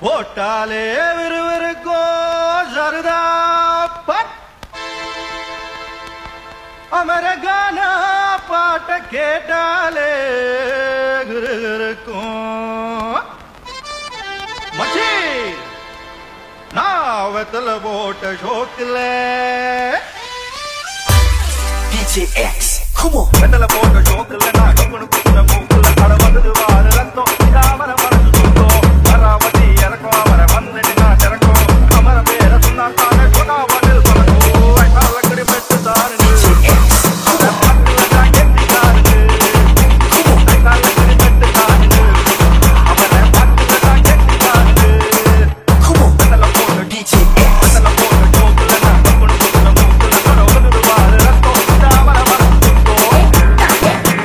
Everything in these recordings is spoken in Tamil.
போட்டாலே விறுவிறுக்கோ சருதா பட் அமரகான பாட்ட கேட்டாலே கிருகிருக்கும் மச்சி நான் வெத்தல போட்ட ஷோக்கில் DJ X, come on. வெத்தல போட்ட ஷோக்கில் நான் கம்பனு குத்துன மூக்குல கட வந்தது வாரு ரத்தம் தாமர மனசு சுத்தம் வராமதி இறக்கும் அவரை வந்து நான் திறக்கும் அமர பேர சொன்னா தானே சொன்னா பதில் பறக்கும் ஐசால கடி பெற்று தாருங்க X, அந்த பாட்டுல தான் கெட்டி தாருங்க ஐசால கடி பெற்று தாருங்க அவரை பாட்டுல தான் கெட்டி தாருங்க come on. வெத்தல போட்ட DJ X, வெத்தல போட்ட ஷோக்கில் நான் கம்பனு குத்துன மூக்குல கட வந்தது வாரு ரத்தம் தாமர மனசு சுத்தம்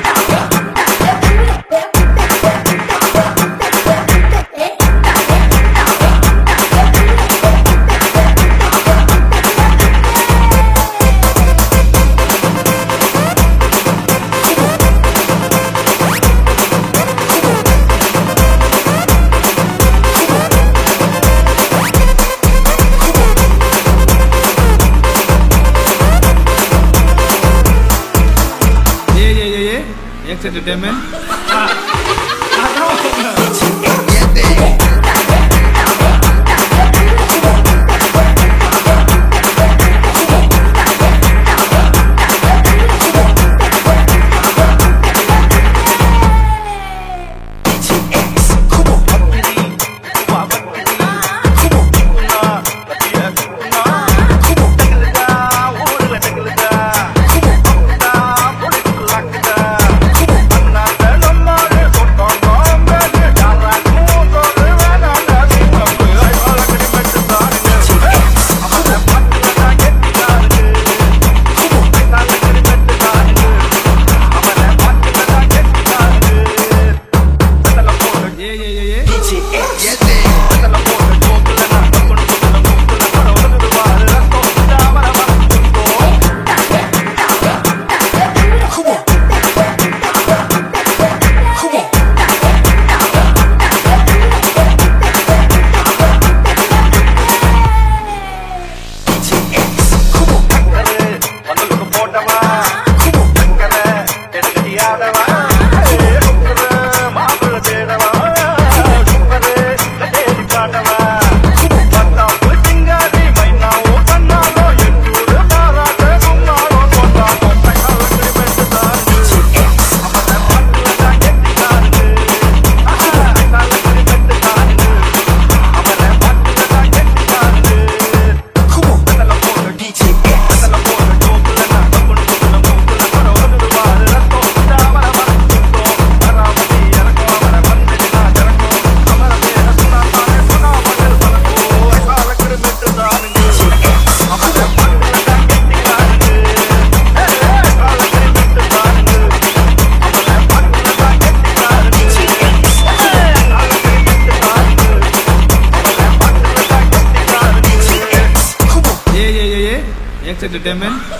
Yeah, yeah, yeah, yeah. X Entertainment. DJ X, come on. Come on, Yeah, yeah, yeah, yeah. DJ X, come on. Come on. DJ X, come on. போட்டவா Come on. சக்கர எடுக்கடியாதவா மாப்பிள்ள தேடவா சுப்பரு கட்டேரி காட்டவா பத்தாப்பு சிங்காரி மைனாவோ கண்ணாலோ எட்டூரு பாராட்ட கும்மாளோ கொண்டாடோ தக்காலக்கடி பெற்று தாருங்க DJ X, அவனை பாட்டுல தான் கெட்டி தாருங்க தக்காலக்கடி பெற்று தாருங்க அவனை பாட்டுல தான் கெட்டி தாருங்க come on. வெத்தல போட்டு DJ X, வெத்தல போட்டு ஜோக்குல நான் கம்பனு குத்துன மூக்குல கட ஒதுது வாரு ரத்தம் தாமர மரம் சுத்தம் வராமதி இறக்கும் அவரை வந்து நான் திறக்கும் அமர பேர சொன்னா தானே சொன்னா பதில் பறக்கும் ஐசால கிருமிட்டு தாருங்க அவரை பாட்டுல தான் கெட்டி தாருங்க ஐசால கிருமிட்டு தாருங்க அவரை பாட்டுல தான் கெட்டி தாருங்க ஐசால கிருமிட்டு தாருங்க அவரை பாட்டுல தான் கெட்டி தாருங்க come on. Yeah, yeah, yeah, yeah. X Entertainment.